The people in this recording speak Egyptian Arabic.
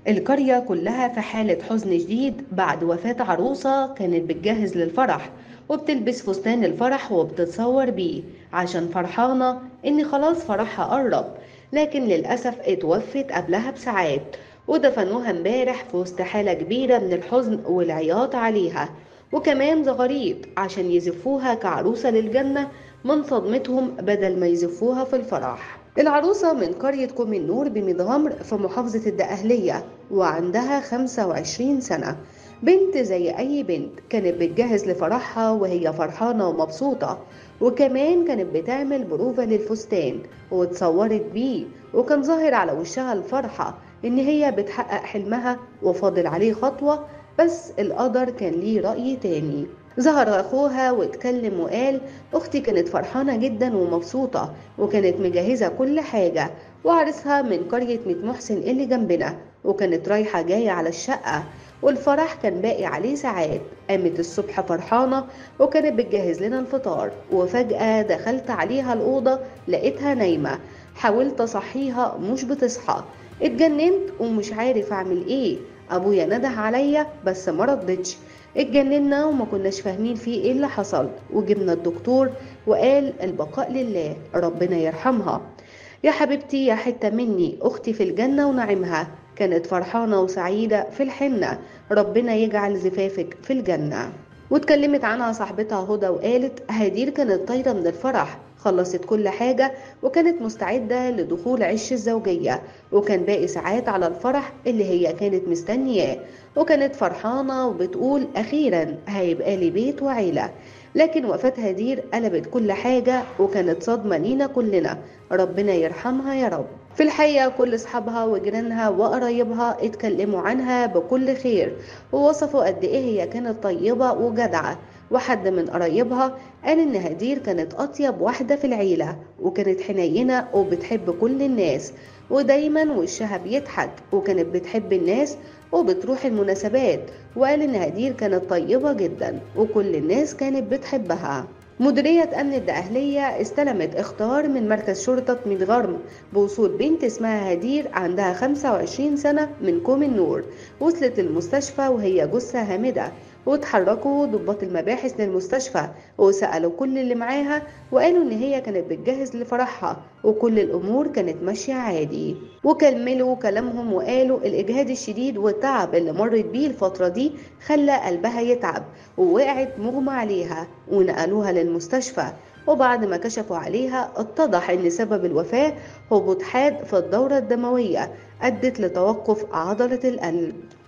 القرية كلها في حالة حزن شديد بعد وفاة عروسة كانت بتجهز للفرح وبتلبس فستان الفرح وبتتصور بيه عشان فرحانة إن خلاص فرحها قرب لكن للأسف اتوفت قبلها بساعات ودفنوها امبارح في وسط حالة كبيرة من الحزن والعياط عليها وكمان زغاريط عشان يزفوها كعروسة للجنة من صدمتهم بدل ما يزفوها في الفرح العروسة من قرية كوم النور بميت في محافظة الدقهلية وعندها 25 سنة بنت زي أي بنت كانت بتجهز لفرحها وهي فرحانة ومبسوطة وكمان كانت بتعمل بروفة للفستان واتصورت بيه وكان ظاهر على وشها الفرحة إن هي بتحقق حلمها وفاضل عليه خطوة بس القدر كان ليه رأي تاني ظهر أخوها واتكلم وقال أختي كانت فرحانة جدا ومبسوطة وكانت مجهزة كل حاجة وعرسها من قرية ميت محسن اللي جنبنا وكانت رايحة جاية على الشقة والفرح كان باقي عليه ساعات قامت الصبح فرحانة وكانت بتجهز لنا الفطار وفجأة دخلت عليها الأوضة لقيتها نايمة حاولت أصحيها مش بتصحى اتجننت ومش عارف أعمل إيه أبويا نده عليا بس ما ردتش اتجننا وما كناش فاهمين فيه ايه اللي حصل وجبنا الدكتور وقال البقاء لله ربنا يرحمها يا حبيبتي يا حتة مني أختي في الجنة ونعمها كانت فرحانة وسعيدة في الحنة ربنا يجعل زفافك في الجنة واتكلمت عنها صاحبتها هدى وقالت هدير كانت طايرة من الفرح خلصت كل حاجة وكانت مستعدة لدخول عش الزوجية وكان باقي ساعات على الفرح اللي هي كانت مستنياه وكانت فرحانة وبتقول أخيرا هيبقى لي بيت وعيلة لكن وفاة هدير قلبت كل حاجة وكانت صدمة لينا كلنا ربنا يرحمها يا رب في الحقيقة كل أصحابها وجيرانها وقرايبها اتكلموا عنها بكل خير ووصفوا قد إيه هي كانت طيبة وجدعة وحد من قرايبها قال إن هدير كانت أطيب واحدة في العيلة وكانت حنينة وبتحب كل الناس ودايما وشها بيضحك وكانت بتحب الناس وبتروح المناسبات وقال إن هدير كانت طيبة جدا وكل الناس كانت بتحبها مديرية أمن الدقهلية استلمت اختار من مركز شرطة ميت غرم بوصول بنت اسمها هدير عندها 25 سنة من كوم النور وصلت المستشفى وهي جثة هامدة وتحركوا ضباط المباحث للمستشفى وسألوا كل اللي معاها وقالوا إن هي كانت بتجهز لفرحها وكل الأمور كانت ماشية عادي وكملوا كلامهم وقالوا الإجهاد الشديد والتعب اللي مرت بيه الفترة دي خلى قلبها يتعب ووقعت مغمى عليها ونقلوها للمستشفى وبعد ما كشفوا عليها اتضح ان سبب الوفاة هبوط حاد في الدورة الدموية ادت لتوقف عضلة القلب